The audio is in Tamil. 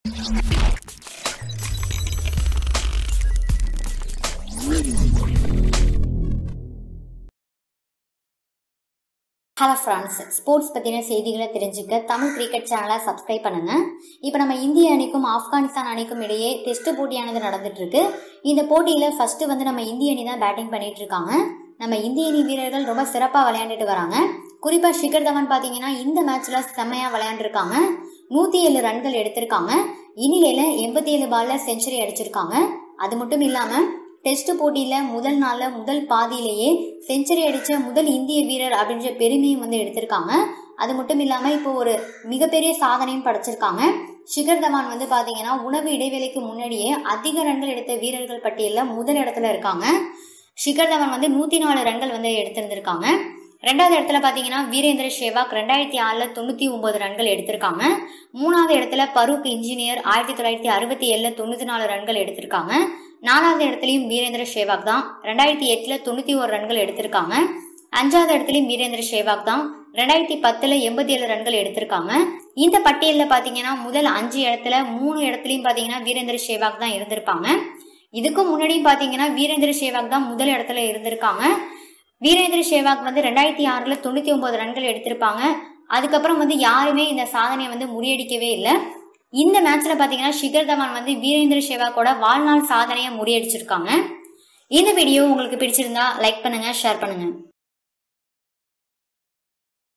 ஹலோ ஃப்ரெண்ட்ஸ் ஸ்போர்ட்ஸ் பற்றின செய்திகளை தெரிஞ்சுக்க தமிழ் கிரிக்கெட் சேனலை சப்ஸ்கிரைப் பண்ணுங்க இப்போ நம்ம இந்திய அணிக்கும் ஆப்கானிஸ்தான் அணிக்கும் இடையே டெஸ்ட் போட்டியானது நடந்துட்டு இருக்கு இந்த போட்டியில் ஃபர்ஸ்ட் வந்து நம்ம இந்திய அணி தான் பேட்டிங் பண்ணிட்டு இருக்காங்க நம்ம இந்திய அணி வீரர்கள் ரொம்ப சிறப்பாக விளையாண்டுட்டு வராங்க குறிப்பாக ஷிகர் தவான் பார்த்தீங்கன்னா இந்த மேட்ச்சில் செம்மையாக விளையாண்டுருக்காங்க நூற்றி ஏழு ரன்கள் எடுத்திருக்காங்க இனிலையில் எண்பத்தி ஏழு பாலில் செஞ்சுரி அடிச்சிருக்காங்க அது மட்டும் இல்லாமல் டெஸ்ட் போட்டியில் முதல் நாளில் முதல் பாதியிலேயே செஞ்சுரி அடித்த முதல் இந்திய வீரர் அப்படின்ற பெருமையும் வந்து எடுத்திருக்காங்க அது மட்டும் இல்லாமல் இப்போ ஒரு மிகப்பெரிய சாதனையும் படைச்சிருக்காங்க ஷிகர் தவான் வந்து பார்த்தீங்கன்னா உணவு இடைவேளைக்கு முன்னாடியே அதிக ரன்கள் எடுத்த வீரர்கள் பட்டியலில் முதல் இடத்துல இருக்காங்க ஷிகர் தவான் வந்து நூற்றி நாலு ரன்கள் வந்து எடுத்திருந்திருக்காங்க ரெண்டாவது இடத்துல பார்த்தீங்கன்னா வீரேந்திர சேவாக் ரெண்டாயிரத்தி ஆறில் தொண்ணூற்றி ஒம்பது ரன்கள் எடுத்திருக்காங்க மூணாவது இடத்துல பரூக் இன்ஜினியர் ஆயிரத்தி தொள்ளாயிரத்தி அறுபத்தி ஏழில் தொண்ணூற்றி நாலு ரன்கள் எடுத்திருக்காங்க நாலாவது இடத்துலையும் வீரேந்திர சேவாக் தான் ரெண்டாயிரத்தி எட்டில் தொண்ணூற்றி ஒரு ரன்கள் எடுத்திருக்காங்க அஞ்சாவது இடத்துலையும் வீரேந்திர சேவாக் தான் ரெண்டாயிரத்தி பத்தில் எண்பத்தி ஏழு ரன்கள் எடுத்திருக்காங்க இந்த பட்டியலில் பார்த்தீங்கன்னா முதல் அஞ்சு இடத்துல மூணு இடத்துலையும் பார்த்தீங்கன்னா வீரேந்திர சேவாக் தான் இருந்திருப்பாங்க இதுக்கும் முன்னாடியும் பார்த்தீங்கன்னா வீரேந்திர சேவாக் தான் முதல் இடத்துல இருந்திருக்காங்க வீரேந்திர சேவாக் வந்து ரெண்டாயிரத்தி ஆறில் தொண்ணூற்றி ஒம்பது ரன்கள் எடுத்திருப்பாங்க அதுக்கப்புறம் வந்து யாருமே இந்த சாதனையை வந்து முறியடிக்கவே இல்லை இந்த மேட்ச்ல பாத்தீங்கன்னா ஷிகர் தவான் வந்து வீரேந்திர சேவாக்கோட வாழ்நாள் சாதனையை முறியடிச்சிருக்காங்க இந்த வீடியோ உங்களுக்கு பிடிச்சிருந்தா லைக் பண்ணுங்க ஷேர் பண்ணுங்க